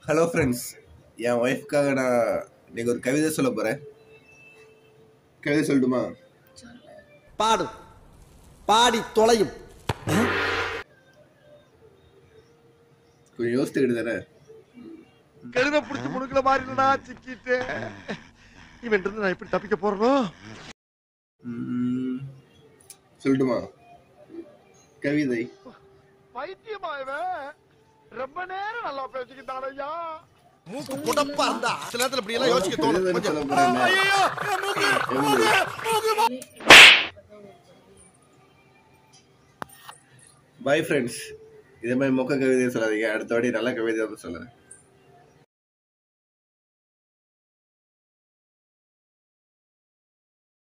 hello friends என் ஒய்ஃப்காக நான் இன்னைக்கு ஒரு கவிதை சொல்ல போகிறேன் கவிதை சொல்லட்டுமா பாடு பாடி தொலையும் கொஞ்சம் யோசித்துக்கிட்டு தானே கழுத புடிச்சு முடுக்கல மாதிரி நான் சிக்கிட்டு இவன் இருந்து நான் எப்படி தப்பிக்க போறனோ ம், சொல்லட்டுமா கவிதை பைத்தியமா இவன் ரொம்ப நேரம் நல்லா பேசிக்கிட்டான் ஐயா மூக்கு புடப்பா இருந்தா சில நேரத்துல இப்படி எல்லாம் யோசிக்க கவிதை தோணும் தானே கொஞ்சம் சொல்ல போறேன் பாய் ஃப்ரெண்ட்ஸ் இதே மாதிரி மொக்க கவிதையை சொல்லாதீங்க அடுத்த வாட்டி நல்ல கவிதை வந்து சொல்லுறேன்